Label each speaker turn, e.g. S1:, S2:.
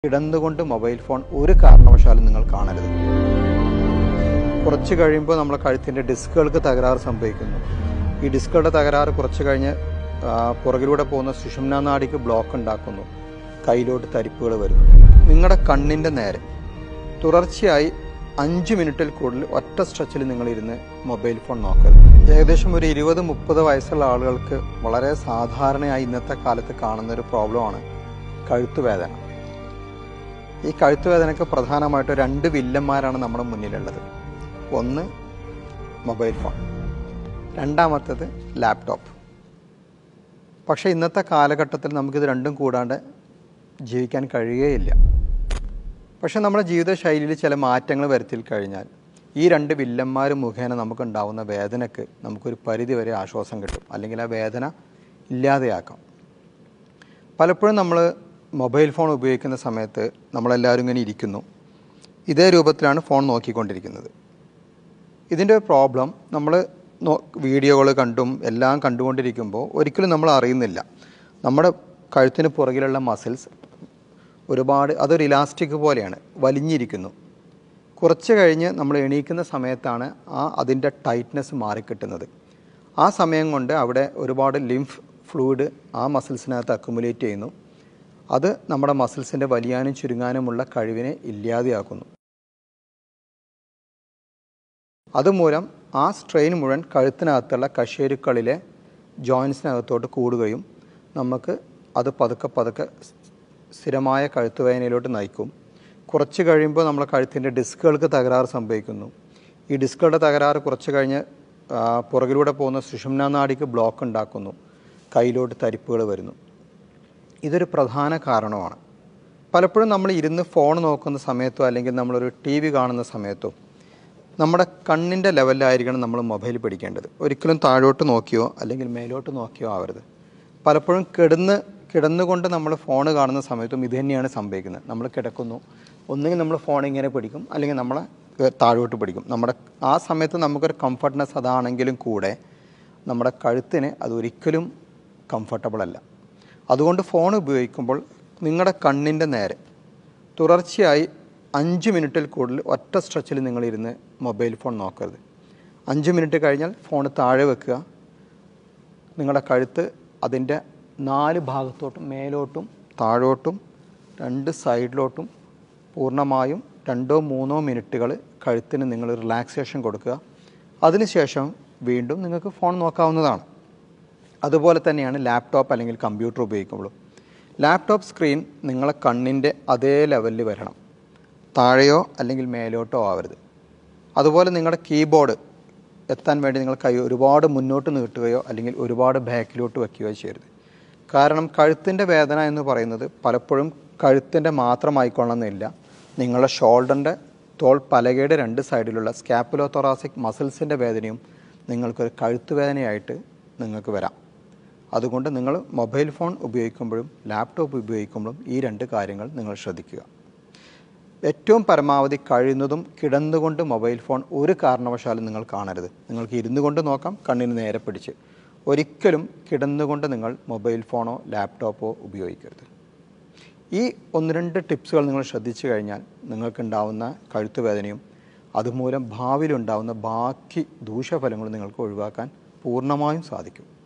S1: കിടന്നുകൊണ്ട് mobile phone ഒരു കാരണവശാലും നിങ്ങൾ കാണരുത് കുറച്ച് കഴിയുമ്പോൾ നമ്മളെ കഴുത്തിൻ്റെ ഡിസ്കുകൾക്ക് തകരാറ് സംഭവിക്കുന്നു ഈ ഡിസ്കുകളുടെ തകരാറ് കുറച്ച് കഴിഞ്ഞ് ആ, പുറകിലൂടെ പോകുന്ന സുഷുമ്ന നാടിക്ക് ബ്ലോക്ക് ഉണ്ടാക്കുന്നു കയ്യിലോട്ട് തരിപ്പുകൾ വരുന്നു നിങ്ങളുടെ കണ്ണിൻ്റെ നേരെ തുടർച്ചയായി അഞ്ച് മിനിറ്റിൽ കൂടുതൽ ഒറ്റ സ്ട്രെച്ചിൽ നിങ്ങൾ ഇരുന്ന് മൊബൈൽ ഫോൺ നോക്കരുത് ഏകദേശം ഒരു ഇരുപത് മുപ്പത് വയസ്സുള്ള ആളുകൾക്ക് വളരെ സാധാരണയായി ഇന്നത്തെ കാലത്ത് കാണുന്ന ഒരു പ്രോബ്ലമാണ് കഴുത്തുവേദന ഈ കഴുത്തുവേദനയ്ക്ക് പ്രധാനമായിട്ട് രണ്ട് വില്ലന്മാരാണ് നമ്മുടെ മുന്നിലുള്ളത് ഒന്ന് മൊബൈൽ ഫോൺ രണ്ടാമത്തേത് ലാപ്ടോപ്പ് പക്ഷേ ഇന്നത്തെ കാലഘട്ടത്തിൽ നമുക്കിത് രണ്ടും കൂടാണ്ട് ജീവിക്കാൻ കഴിയുകയില്ല പക്ഷെ നമ്മുടെ ജീവിതശൈലിയിൽ ചില മാറ്റങ്ങൾ വരുത്തി കഴിഞ്ഞാൽ ഈ രണ്ട് വില്ലന്മാർ മുഖേന നമുക്കുണ്ടാവുന്ന വേദനയ്ക്ക് നമുക്കൊരു പരിധിവരെ ആശ്വാസം കിട്ടും അല്ലെങ്കിൽ ആ വേദന ഇല്ലാതെയാക്കാം പലപ്പോഴും നമ്മൾ മൊബൈൽ ഫോൺ ഉപയോഗിക്കുന്ന സമയത്ത് നമ്മളെല്ലാവരും ഇങ്ങനെ ഇരിക്കുന്നു ഇതേ രൂപത്തിലാണ് ഫോൺ നോക്കിക്കൊണ്ടിരിക്കുന്നത് ഇതിൻ്റെ പ്രോബ്ലം നമ്മൾ വീഡിയോകൾ കണ്ടും എല്ലാം കണ്ടുകൊണ്ടിരിക്കുമ്പോൾ ഒരിക്കലും നമ്മൾ അറിയുന്നില്ല നമ്മുടെ കഴുത്തിന് പുറകിലുള്ള മസിൽസ് ഒരുപാട് അതൊരു ഇലാസ്റ്റിക് പോലെയാണ് വലിഞ്ഞിരിക്കുന്നു കുറച്ച് കഴിഞ്ഞ് നമ്മൾ എണീക്കുന്ന സമയത്താണ് ആ അതിൻ്റെ ടൈറ്റ്നെസ് മാറിക്കിട്ടുന്നത് ആ സമയം കൊണ്ട് അവിടെ ഒരുപാട് ലിംഫ് ഫ്ലൂയിഡ് ആ മസിൽസിനകത്ത് അക്കുമുലേറ്റ് ചെയ്യുന്നു അത് നമ്മുടെ മസിൽസിൻ്റെ വലിയാനും ചുരുങ്ങാനുമുള്ള കഴിവിനെ ഇല്ലാതെയാക്കുന്നു അതുമൂലം ആ സ്ട്രെയിൻ മുഴുവൻ കഴുത്തിനകത്തുള്ള കശേരുക്കളിലെ ജോയിൻസിനകത്തോട്ട് കൂടുകയും നമുക്ക് അത് പതുക്കെ പതുക്കെ സ്ഥിരമായ കഴുത്തുവേദനയിലോട്ട് നയിക്കും കുറച്ച് കഴിയുമ്പോൾ നമ്മളെ കഴുത്തിൻ്റെ ഡിസ്കുകൾക്ക് തകരാറ് സംഭവിക്കുന്നു ഈ ഡിസ്കുകളുടെ തകരാറ് കുറച്ച് കഴിഞ്ഞ് ആ, പുറകിലൂടെ പോകുന്ന സുഷുമ്ന നാടിക്ക് ബ്ലോക്ക് ഉണ്ടാക്കുന്നു കയ്യിലോട്ട് തരിപ്പുകൾ വരുന്നു ഇതൊരു പ്രധാന കാരണമാണ് പലപ്പോഴും നമ്മൾ ഇരുന്ന് ഫോൺ നോക്കുന്ന സമയത്തോ അല്ലെങ്കിൽ നമ്മളൊരു ടി വി കാണുന്ന സമയത്തോ നമ്മുടെ കണ്ണിൻ്റെ ലെവലിലായിരിക്കണം നമ്മൾ മൊബൈൽ പിടിക്കേണ്ടത് ഒരിക്കലും താഴോട്ട് നോക്കിയോ അല്ലെങ്കിൽ മേലോട്ട് നോക്കിയോ ആവരുത് പലപ്പോഴും കിടന്ന് കിടന്നുകൊണ്ട് നമ്മൾ ഫോൺ കാണുന്ന സമയത്തും ഇത് തന്നെയാണ് സംഭവിക്കുന്നത് നമ്മൾ കിടക്കുന്നു ഒന്നുകിൽ നമ്മൾ ഫോൺ ഇങ്ങനെ പിടിക്കും അല്ലെങ്കിൽ നമ്മളെ ഏഹ്, താഴോട്ട് പിടിക്കും നമ്മുടെ ആ സമയത്ത് നമുക്കൊരു കംഫർട്ട്നെസ് അതാണെങ്കിലും കൂടെ നമ്മുടെ കഴുത്തിന് അതൊരിക്കലും കംഫർട്ടബിൾ അല്ല അതുകൊണ്ട് ഫോൺ ഉപയോഗിക്കുമ്പോൾ നിങ്ങളുടെ കണ്ണിൻ്റെ നേരെ തുടർച്ചയായി അഞ്ച് മിനിറ്റിൽ കൂടുതൽ ഒറ്റ സ്ട്രെച്ചിൽ നിങ്ങൾ ഇരുന്ന് മൊബൈൽ ഫോൺ നോക്കരുത് അഞ്ച് മിനിറ്റ് കഴിഞ്ഞാൽ ഫോൺ താഴെ വെക്കുക നിങ്ങളുടെ കഴുത്ത് അതിൻ്റെ നാല് ഭാഗത്തോട്ടും മേലോട്ടും താഴോട്ടും രണ്ട് സൈഡിലോട്ടും പൂർണ്ണമായും രണ്ടോ മൂന്നോ മിനിറ്റുകൾ കഴുത്തിന് നിങ്ങൾ റിലാക്സേഷൻ കൊടുക്കുക അതിനുശേഷം വീണ്ടും നിങ്ങൾക്ക് ഫോൺ നോക്കാവുന്നതാണ് അതുപോലെ തന്നെയാണ് ലാപ്ടോപ്പ് അല്ലെങ്കിൽ കമ്പ്യൂട്ടർ ഉപയോഗിക്കുമ്പോഴും ലാപ്ടോപ്പ് സ്ക്രീൻ നിങ്ങളെ കണ്ണിൻ്റെ അതേ ലെവലിൽ വരണം താഴെയോ അല്ലെങ്കിൽ മേലോട്ടോ ആവരുത് അതുപോലെ നിങ്ങളുടെ കീബോർഡ് എത്താൻ വേണ്ടി നിങ്ങൾ കൈ ഒരുപാട് മുന്നോട്ട് നീട്ടുകയോ അല്ലെങ്കിൽ ഒരുപാട് ബാക്കിലോട്ട് വയ്ക്കുകയോ ചെയ്യരുത് കാരണം കഴുത്തിൻ്റെ വേദന എന്ന് പറയുന്നത് പലപ്പോഴും കഴുത്തിൻ്റെ മാത്രമായിക്കൊള്ളണമെന്നില്ല നിങ്ങളുടെ ഷോൾഡറിൻ്റെ തോൾ പലകയുടെ രണ്ട് സൈഡിലുള്ള സ്കാപ്പുലോ തൊറാസിക് മസിൽസിൻ്റെ വേദനയും നിങ്ങൾക്കൊരു കഴുത്ത് വേദനയായിട്ട് നിങ്ങൾക്ക് വരാം അതുകൊണ്ട് നിങ്ങൾ മൊബൈൽ ഫോൺ ഉപയോഗിക്കുമ്പോഴും ലാപ്ടോപ്പ് ഉപയോഗിക്കുമ്പോഴും ഈ രണ്ട് കാര്യങ്ങൾ നിങ്ങൾ ശ്രദ്ധിക്കുക ഏറ്റവും പരമാവധി കഴിയുന്നതും കിടന്നുകൊണ്ട് മൊബൈൽ ഫോൺ ഒരു കാരണവശാലും നിങ്ങൾ കാണരുത് നിങ്ങൾക്ക് ഇരുന്നു കൊണ്ട് നോക്കാം കണ്ണിന് നേരെ പിടിച്ച് ഒരിക്കലും കിടന്നുകൊണ്ട് നിങ്ങൾ മൊബൈൽ ഫോണോ ലാപ്ടോപ്പോ ഉപയോഗിക്കരുത് ഈ ഒന്ന് രണ്ട് ടിപ്സുകൾ നിങ്ങൾ ശ്രദ്ധിച്ചു കഴിഞ്ഞാൽ നിങ്ങൾക്കുണ്ടാവുന്ന കഴുത്തുവേദനയും അതുമൂലം ഭാവിയിലുണ്ടാവുന്ന ബാക്കി ദൂഷ്യഫലങ്ങളും നിങ്ങൾക്ക് ഒഴിവാക്കാൻ പൂർണ്ണമായും സാധിക്കും